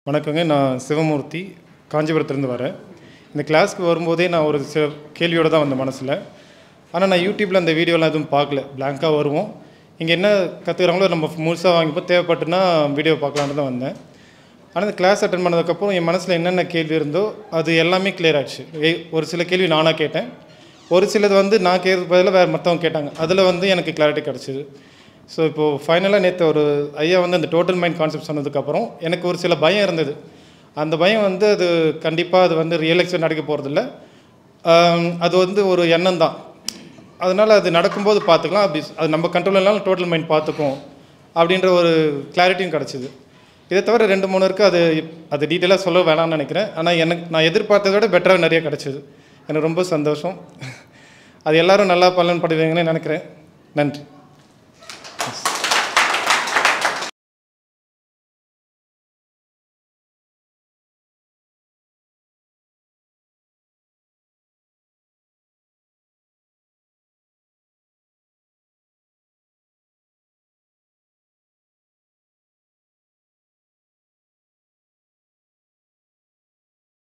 வணக்கங்க நான் சிவமூர்த்தி காஞ்சிபுரத்துலேருந்து வரேன் இந்த கிளாஸ்க்கு வரும்போதே நான் ஒரு சில கேள்வியோடு தான் வந்தேன் மனசில் ஆனால் நான் யூடியூப்பில் அந்த வீடியோலாம் எதுவும் பார்க்கல பிளாங்காக வருவோம் இங்கே என்ன கற்றுக்குறாங்களோ நம்ம முழுசாக வாங்கிப்போ தேவைப்பட்டுனா வீடியோ பார்க்கலான்னு தான் வந்தேன் ஆனால் இந்த கிளாஸ் அட்டன் பண்ணதுக்கப்புறம் என் மனசில் என்னென்ன கேள்வி இருந்தோ அது எல்லாமே clear ஆச்சு ஏ- ஒரு சில கேள்வி நானாக கேட்டேன் ஒரு சிலது வந்து நான் கேட்கறது பதிலாக வேறு மற்றவங்க கேட்டாங்க அதில் வந்து எனக்கு கிளாரிட்டி கிடச்சிது ஸோ இப்போது ஃபைனலாக நேற்று ஒரு ஐயா வந்து அந்த டோட்டல் மைண்ட் கான்செப்ட் சொன்னதுக்கப்புறம் எனக்கு ஒரு சில பயம் இருந்தது அந்த பயம் வந்து அது கண்டிப்பாக அது வந்து ரியலைஸாக நடக்க போகிறதில்ல அது வந்து ஒரு எண்ணம் தான் அதனால் அது நடக்கும்போது பார்த்துக்கலாம் அப்படி அது நம்ம கண்ட்ரோல் இல்லாமல் டோட்டல் மைண்ட் பார்த்துக்கும் அப்படின்ற ஒரு கிளாரிட்டியும் கிடச்சிது இதை தவிர ரெண்டு மூணு இருக்குது அது அது டீட்டெயிலாக சொல்ல வேணாம்னு நினைக்கிறேன் ஆனால் எனக்கு நான் எதிர்பார்த்ததை விட பெட்டராக நிறைய கிடச்சிது எனக்கு ரொம்ப சந்தோஷம் அது எல்லாரும் நல்லா பலன் படுவீங்கன்னு நினைக்கிறேன் நன்றி